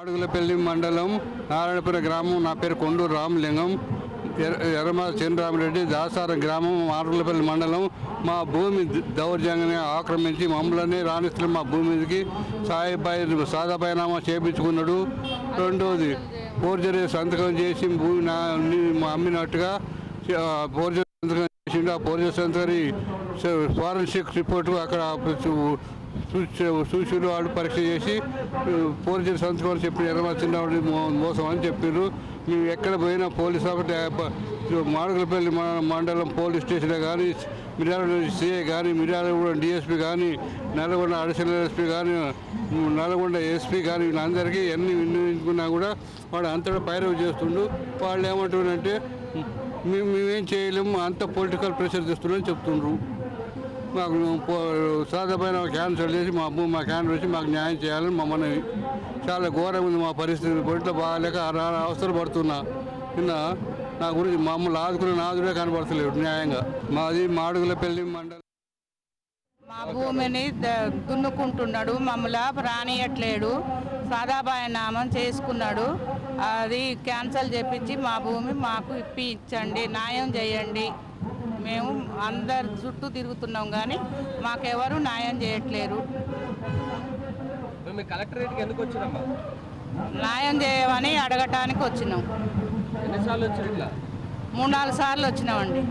మాడుగులపల్లి మండలం నారాయణపురం గ్రామం నా పేరు కొండూరు రామలింగం ఎర్ర- ఎర్రమ చంద్రామరెడ్డి దాసారం గ్రామం మాడుగులపల్లి మండలం మా భూమి ద- దౌర్జన్యంగా ఆక్రమించి మమ్మల్ని రాణిస్తున్న మా భూమి మీదకి సాయిబాయి సాదాబాయినామా చేపించుకున్నాడు రెండోది ఫోర్జరీ సంతకం చేసి భూమి నా ని- మా అమ్మినట్టుగా చే- ఆ ఫోర్జరీ సంతకం చేసిండు ఆ ఫోర్జరీ సంతకం ఫారెన్సిక్ రిపోర్టు అక్కడ చూ- చూసి- చూసిరు వాళ్ళు పరీక్ష చేసి పోలీసులు సంతకం అని చెప్పి ఎర్రమా చిన్నవాడి మో- మోసం అని చెప్పారు మేము ఎక్కడ పోయినా పోలీస్ ఆఫీస్ మాడుగులపల్లి మ- మండలం పోలీస్ స్టేషన్ కానీ మిర్యాల సిఐ కానీ మిర్యాలగూడ డిఎస్పీ కానీ నల్గొండ అడిషనల్ ఎస్పీ కానీ నల్గొండ ఎస్పీ కానీ వీళ్ళందరికీ ఎన్ని వినియోగించుకున్నా కూడా వాడు అంతటా పైరవ్ చేస్తుండు వాళ్ళు ఏమంటున్నారంటే మేము మేమేం చేయలేము అంత పొలిటికల్ ప్రెషర్ తెస్తున్నారని చెప్తుండ్రు మాకు పో- సాధారణ క్యాన్సల్ చేసి మా భూమి మా క్యాన్సల్ చేసి మాకు న్యాయం చేయాలని మా మనవి చాలా ఘోరంగా ఉంది మా పరిస్థితి పొంట్లో బాగాలేక ఆ- ఆ అవసరం పడుతున్నా నిన్న నా గురించి మమ్మల్ని ఆదుకునే నాదుడే కనబడతలేడు న్యాయంగా మాది మాడుగుల పెళ్లి మండలం మా భూమిని ద- దున్నుకుంటున్నాడు మమ్మల్ని రానియట్లేడు సాదాబాయి నామం చేసుకున్నాడు అది క్యాన్సల్ చేపించి మా భూమి మాకు ఇప్పి ఇచ్చండి న్యాయం చేయండి మేము అందరి చుట్టూ తిరుగుతున్నాం కానీ మాకెవరు న్యాయం చేయట్లేరు మేము మీ కలెక్టరేట్కి ఎందుకు వచ్చినమ్మా న్యాయం చేయమని అడగటానికి వచ్చినాం ఎన్నిసార్లు వచ్చారు ఇట్లా మూడు నాలుగు సార్లు వచ్చినామండి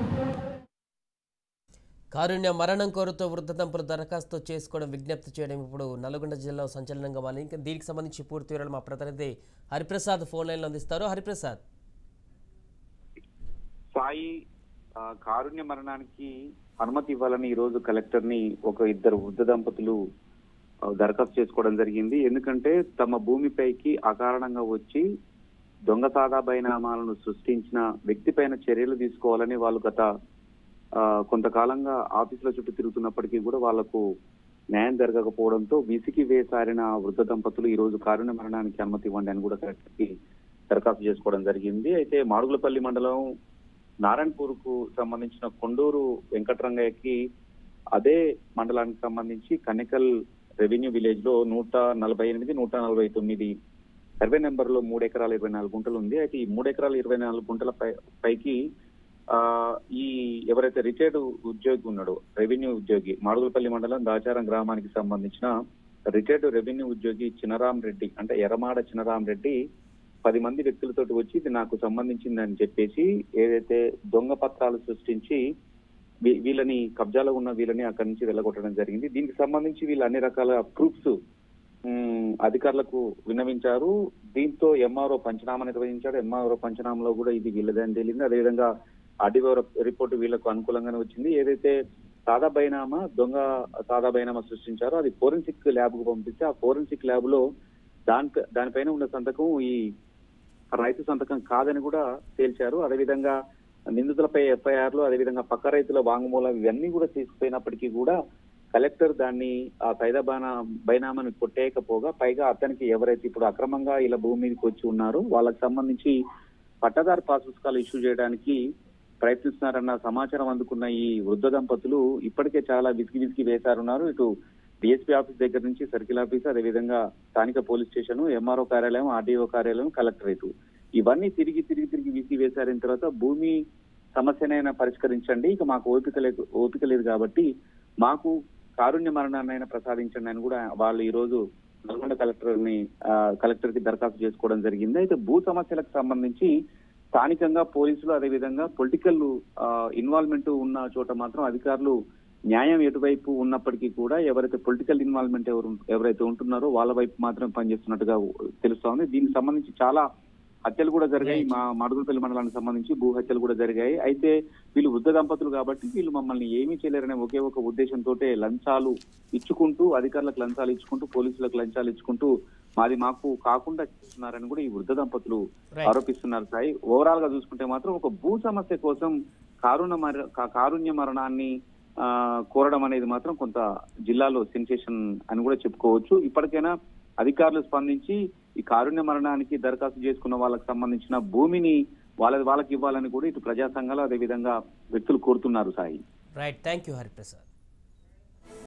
కారుణ్య మరణం కోరుతూ వృద్ధ దంపతులు దరఖాస్తు చేసుకోవడం విజ్ఞప్తి చేయడం ఇప్పుడు నల్గొండ జిల్లాలో సంచలనంగా మారింది ఇంకా దీనికి సంబంధించి పూర్తి వివరాలు మా ప్రతినిధి హరిప్రసాద్ ఫోన్ లైన్లో అందిస్తారు హరిప్రసాద్ సాయి ఆ, కారుణ్య మరణానికి అనుమతి ఇవ్వాలని ఈ రోజు కలెక్టర్ ని ఒక ఇద్దరు వృద్ధ దంపతులు ఆ, దరఖాస్తు చేసుకోవడం జరిగింది ఎందుకంటే తమ భూమిపైకి అకారణంగా వచ్చి దొంగ సాదా బైనామాలను సృష్టించిన వ్యక్తి పైన చర్యలు తీసుకోవాలని వాళ్ళు గత ఆ, కొంతకాలంగా ఆఫీసుల చుట్టూ తిరుగుతున్నప్పటికీ కూడా వాళ్లకు న్యాయం జరగకపోవడంతో విసికి వేసారిన ఆ వృద్ధ దంపతులు ఈ రోజు కారుణ్య మరణానికి అనుమతి ఇవ్వండి అని కూడా కలెక్టర్ కి దరఖాస్తు చేసుకోవడం జరిగింది అయితే మాడుగులపల్లి మండలం నారాయణపూర్ కు సంబంధించిన కొండూరు వెంకటరంగయ్యకి అదే మండలానికి సంబంధించి కనికల్ రెవెన్యూ విలేజ్ లో నూట నలభై ఎనిమిది నూట నలభై తొమ్మిది సర్వే నెంబర్ లో మూడు ఎకరాల ఇరవై నాలుగు గుంటలు ఉంది అయితే ఈ మూడు ఎకరాల ఇరవై నాలుగు గుంటల పై పైకి ఆ ఈ ఎవరైతే రిటైర్డ్ ఉద్యోగి ఉన్నాడో రెవెన్యూ ఉద్యోగి మాడుగులపల్లి మండలం దాచారం గ్రామానికి సంబంధించిన రిటైర్డ్ రెవెన్యూ ఉద్యోగి చినరాం రెడ్డి అంటే ఎర్రమాడ చినరాం రెడ్డి పది మంది వ్యక్తులతోటి వచ్చి ఇది నాకు సంబంధించిందని చెప్పేసి ఏదైతే దొంగ పత్రాలు సృష్టించి వీ- వీళ్ళని కబ్జాలో ఉన్న వీళ్ళని అక్కడి నుంచి వెళ్ళగొట్టడం జరిగింది దీనికి సంబంధించి వీళ్ళు అన్ని రకాల ప్రూఫ్స్ అధికారులకు విన్నవించారు దీంతో ఎంఆర్ఓ పంచనామా నిర్వహించాడు ఎంఆర్ఓ పంచనామాలో కూడా ఇది వీళ్ళదని తేలింది అదేవిధంగా ఆర్డీఓ రిపోర్టు వీళ్ళకు అనుకూలంగానే వచ్చింది ఏదైతే సాదా బైనామా దొంగ సాదా బైనామా సృష్టించారో అది ఫోరెన్సిక్ ల్యాబ్ కు పంపిస్తే ఆ ఫోరెన్సిక్ ల్యాబ్ లో దాని దానిపైన ఉన్న సంతకం ఈ రైతు సంతకం కాదని కూడా తేల్చారు అదేవిధంగా నిందితులపై ఎఫ్ఐఆర్ లో అదేవిధంగా పక్క రైతుల వాంగ్మూలం ఇవన్నీ కూడా తీసుకుపోయినప్పటికీ కూడా కలెక్టర్ దాన్ని ఆ సైదాబాన బైనామాని కొట్టేయకపోగా పైగా అతనికి ఎవరైతే ఇప్పుడు అక్రమంగా ఇలా భూమి మీదకి వచ్చి ఉన్నారో వాళ్ళకి సంబంధించి పట్టదారు పాస్ పుస్తకాలు ఇష్యూ చేయడానికి ప్రయత్నిస్తున్నారన్న సమాచారం అందుకున్న ఈ వృద్ధ దంపతులు ఇప్పటికే చాలా విసిగి విసిగి వేశారున్నారు ఇటు డిఎస్పీ ఆఫీస్ దగ్గర నుంచి సర్కిల్ ఆఫీస్ అదేవిధంగా స్థానిక పోలీస్ స్టేషన్ ఎంఆర్ఓ కార్యాలయం ఆర్డీఓ కార్యాలయం కలెక్టరేట్ ఇవన్నీ తిరిగి తిరిగి తిరిగి విసిగి వేశారిన తర్వాత భూమి సమస్యనైనా పరిష్కరించండి ఇక మాకు ఓపిక లేదు ఓపిక లేదు కాబట్టి మాకు కారుణ్య మరణాన్నైనా ప్రసాదించండి అని కూడా వాళ్ళు ఈ రోజు నల్గొండ కలెక్టర్ ని కలెక్టర్ కి దరఖాస్తు చేసుకోవడం జరిగింది అయితే భూ సమస్యలకు సంబంధించి స్థానికంగా పోలీసులు అదేవిధంగా పొలిటికల్ ఇన్వాల్వ్మెంట్ ఉన్న చోట మాత్రం అధికారులు న్యాయం ఎటువైపు ఉన్నప్పటికీ కూడా ఎవరైతే పొలిటికల్ ఇన్వాల్వ్మెంట్ ఎవరు ఎవరైతే ఉంటున్నారో వాళ్ళ వైపు మాత్రమే పనిచేస్తున్నట్టుగా తెలుస్తా ఉంది దీనికి సంబంధించి చాలా హత్యలు కూడా జరిగాయి మా మడుగులపల్లి మండలానికి సంబంధించి భూ హత్యలు కూడా జరిగాయి అయితే వీళ్ళు వృద్ధ దంపతులు కాబట్టి వీళ్ళు మమ్మల్ని ఏమీ చేయలేరనే ఒకే ఒక ఉద్దేశంతో లంచాలు ఇచ్చుకుంటూ అధికారులకు లంచాలు ఇచ్చుకుంటూ పోలీసులకు లంచాలు ఇచ్చుకుంటూ మాది మాకు కాకుండా చేస్తున్నారని కూడా ఈ వృద్ధ దంపతులు Right. ఆరోపిస్తున్నారు సాయి ఓవరాల్ గా చూసుకుంటే మాత్రం ఒక భూ సమస్య కోసం కారుణ మర కా- కారుణ్య మరణాన్ని ఆ, కోరడం అనేది మాత్రం కొంత జిల్లాలో సెన్సేషన్ అని కూడా చెప్పుకోవచ్చు ఇప్పటికైనా అధికారులు స్పందించి ఈ కారుణ్య మరణానికి దరఖాస్తు చేసుకున్న వాళ్ళకి సంబంధించిన భూమిని వాళ్ళ వాళ్ళకి ఇవ్వాలని కూడా ఇటు ప్రజా సంఘాలు అదేవిధంగా వ్యక్తులు కోరుతున్నారు Sai right thank you Hariprasad